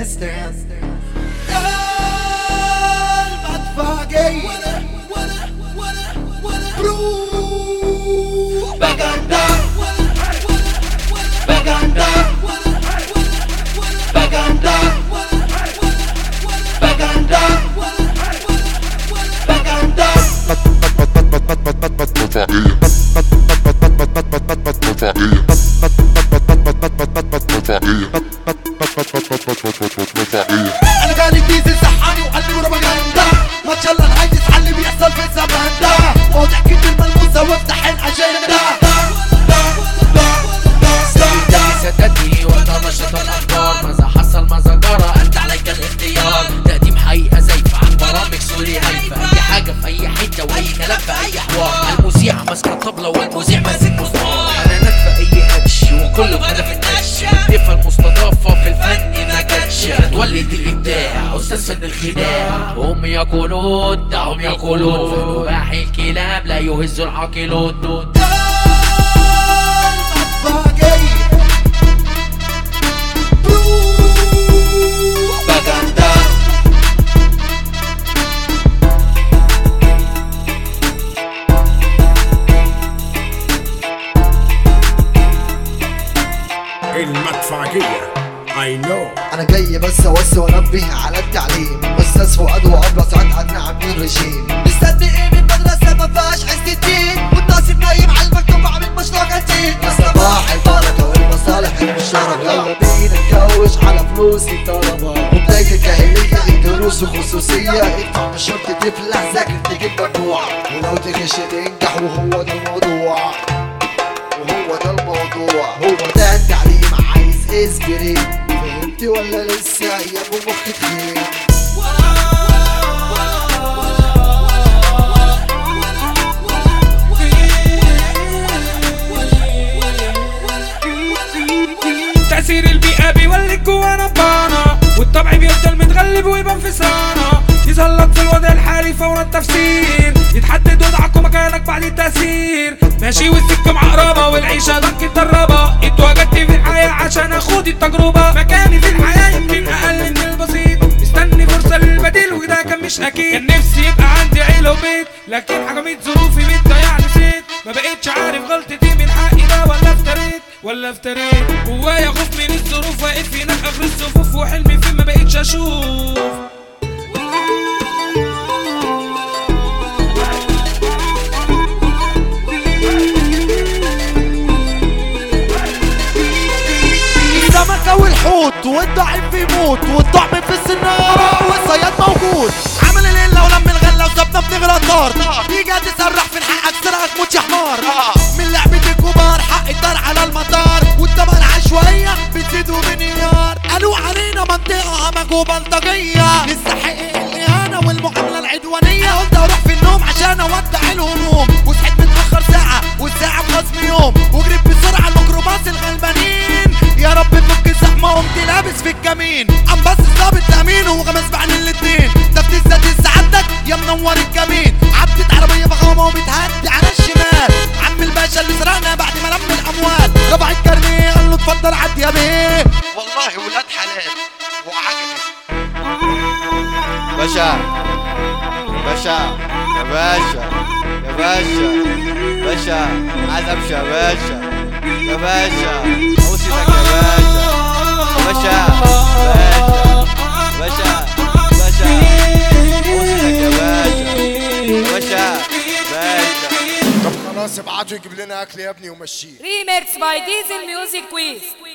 ستاند المدفع جاي برو بجندا بجندا بجندا بجندا بجندا انا جالي ديزل صحاني وقلبي بروباجندا ما شاء الله انا عايز اتعلم بيحصل في الزمان ده واضح كده الملموسه وافتح الاجنده ستدري وانت نشط الاخبار ماذا حصل ماذا جرى انت عليك الاختيار تقديم حقيقه زيفه عن برامج سوري هايفه اي حاجه في اي حته واي كلام في اي حوار المذيعه ماسكه الطبله والمذيع ماسك مسمار اعلانات في اي هاتش وكل هدف النش الضيفه المستضافه في الفن ما كانتش هتولد الابداع استاذ فن الخداع هم يقولون دعهم يقولون فنباح الكلاب لا يهز العاقلون المدفع جاي برو بجندا المدفعية I know انا جاي بس اوسع وانبه على التعليم استاذ فؤاد وابله سعاد عنا عاملين رجيم مستني ايه من مدرسه ما فيهاش عز الدين والناصب نايم على المكتوب عامل مشروع كتير صباح البركه والمصالح المشتركه يلا بينا نكوش على فلوس الطلبه وبدايه الجاهليه الدروس وخصوصيه ادفع مش شرط تفلح ذاكر تجيب مجموع ولو تغش تنجح وهو ده الموضوع وهو ده الموضوع هو ده التعليم عايز اسبري فهمتي ولا لسه يا ابو مخ تخين تأثير البيئة بيولد جوانا بطانة والطبع بيفضل متغلب ويبان في صانة يظهر لك في الوضع الحالي فورا التفسير يتحدد وضعك ومكانك بعد التأثير ماشي والسكة معقربة والعيشة ضنك الدربة اتواجدت في الحياة عشان اخد التجربة مكاني في الحياة يمكن اقل من البسيط مستني فرصة للبديل وده كان مش اكيد كان نفسي يبقى عندي عيلة وبيت لكن حكمت ظروفي بتضيع نسيت ما بقتش عارف غلطتي من حقي ده ولا افتريت ولا افتريت جوايا خوف من الظروف واقف هناك اخر الصفوف وحلمي فين ما بقتش اشوف السمكة والحوت والضعيف يموت والطعم في السنارة والصياد موجود عمل الليلة ولم الغلة وسابنا بنغرق نار تيجي تسرح في حقك سرقك موت يا حمار من لعبة الكبار حق الدار على المطار والطبقة العشوائية بتزيد وبنيار قالوا علينا منطقة همج وبلطجية نستحق الإهانة والمعاملة العدوانية قلت أروح في النوم عشان أودع الهموم وصحيت متأخر ساعة والساعة بخصم يوم وجريت بسرعة الميكروباص الغلبانين يا رب فك الزحمة قمت لابس في الكمين عم بس الظابط الأمين وغمس بعن الاتنين ده بتزداد سعادتك يا منور الكمين عدت عربية فخامة وبتهدي على الشمال عم الباشا اللي سرقنا بعد ما لم الأموال رفع الكرنيه قال له اتفضل عدي يا بيه والله ولاد حلال وعجبي باشا باشا يا باشا يا باشا باشا عايز امشي يا باشا يا باشا اوصلك يا باشا باشا باشا باشا باشا اوصلك يا باشا يا باشا باشا طب خلاص ابعتوا يجيب لنا اكل يا ابني ومشيه Remix by Diesel Music Quiz